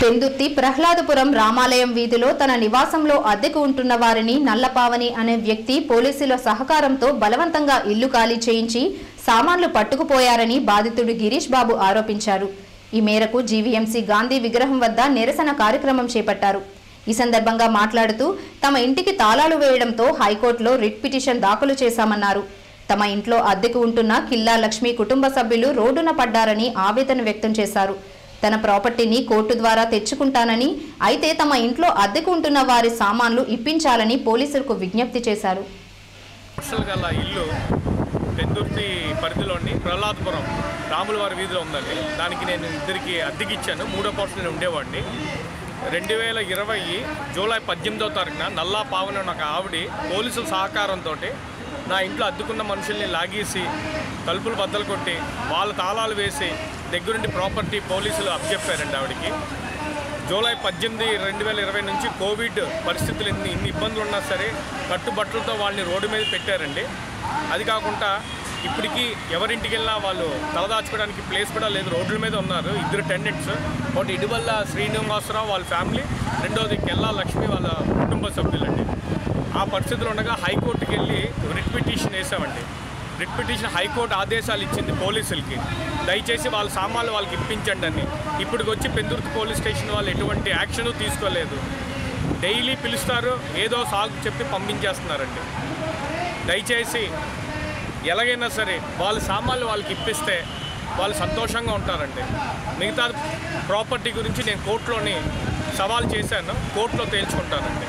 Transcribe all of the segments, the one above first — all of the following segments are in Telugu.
పెందుర్తి ప్రహ్లాదపురం రామాలయం వీధిలో తన నివాసంలో అద్దెకు ఉంటున్న వారిని నల్లపావని అనే వ్యక్తి పోలీసుల సహకారంతో బలవంతంగా ఇల్లు ఖాళీ చేయించి సామాన్లు పట్టుకుపోయారని బాధితుడు గిరీష్ బాబు ఆరోపించారు ఈ మేరకు జీవీఎంసీ గాంధీ విగ్రహం వద్ద నిరసన కార్యక్రమం చేపట్టారు ఈ సందర్భంగా మాట్లాడుతూ తమ ఇంటికి తాళాలు వేయడంతో హైకోర్టులో రిట్ పిటిషన్ దాఖలు చేశామన్నారు తమ ఇంట్లో అద్దెకు ఉంటున్న కిల్లా లక్ష్మి కుటుంబ సభ్యులు రోడ్డున పడ్డారని ఆవేదన వ్యక్తం చేశారు తన ప్రాపర్టీని కోర్టు ద్వారా తెచ్చుకుంటానని అయితే తమ ఇంట్లో అద్దెకు ఉంటున్న వారి సామాన్లు ఇప్పించాలని పోలీసులకు విజ్ఞప్తి చేశారు అసలు గల ఇల్లు పెందుర్తి పరిధిలోని ప్రహ్లాదపురం రాములవారి వీధిలో ఉందండి దానికి నేను ఇద్దరికి అద్దెకి ఇచ్చాను మూడో పోర్షన్ ఉండేవాడిని రెండు వేల ఇరవై జూలై పద్దెనిమిదో తారీఖున నల్లా పావన ఒక ఆవిడ పోలీసుల సహకారంతో నా ఇంట్లో అద్దుకున్న మనుషుల్ని లాగేసి తలుపులు బద్దలు కొట్టి వాళ్ళ తాళాలు వేసి దగ్గరుండి ప్రాపర్టీ పోలీసులు అప్పచెప్పారండి ఆవిడకి జూలై పద్దెనిమిది రెండు వేల ఇరవై నుంచి కోవిడ్ పరిస్థితులు ఎన్ని ఇన్ని ఇబ్బందులు ఉన్నా సరే కట్టుబట్టలతో వాళ్ళని రోడ్డు మీద పెట్టారండి అది కాకుండా ఇప్పటికీ ఎవరింటికి వెళ్ళినా వాళ్ళు తలదాచుకోవడానికి ప్లేస్ కూడా లేదు రోడ్ల మీద ఉన్నారు ఇద్దరు టెండెంట్స్ ఒకటి ఇటువల్ల శ్రీనివాసరావు వాళ్ళ ఫ్యామిలీ రెండోది కెల్లా లక్ష్మి వాళ్ళ కుటుంబ సభ్యులండి ఆ పరిస్థితులు ఉండగా హైకోర్టుకి వెళ్ళి రిట్ పిటిషన్ వేసామండి రిట్ పిటిషన్ హైకోర్టు ఆదేశాలు ఇచ్చింది పోలీసులకి దయచేసి వాళ్ళ సామాన్లు వాళ్ళకి ఇప్పించండి అని ఇప్పటికి వచ్చి పెందుర్తి పోలీస్ స్టేషన్ వాళ్ళు ఎటువంటి యాక్షన్ తీసుకోలేదు డైలీ పిలుస్తారు ఏదో సాగు చెప్పి పంపించేస్తున్నారండి దయచేసి ఎలాగైనా సరే వాళ్ళ సామాన్లు వాళ్ళకి ఇప్పిస్తే వాళ్ళు సంతోషంగా ఉంటారండి మిగతా ప్రాపర్టీ గురించి నేను కోర్టులోని సవాల్ చేశాను కోర్టులో తేల్చుకుంటానండి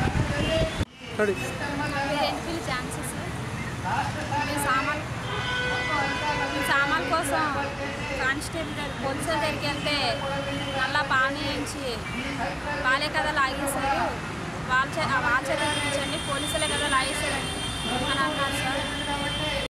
ఎన్పిల్ ఛాన్సెస్ మీ సామాన్ మీ సామాన్ కోసం కానిస్టేబుల్ దగ్గర పోలీసుల దగ్గరికి వెళ్తే నల్లా పానీ వేయించి వాళ్ళే కదా లాగేశారు వాళ్ళ చే వాళ్ళ చర్య పోలీసులే కదా లాగేశారని అని అన్నారు సార్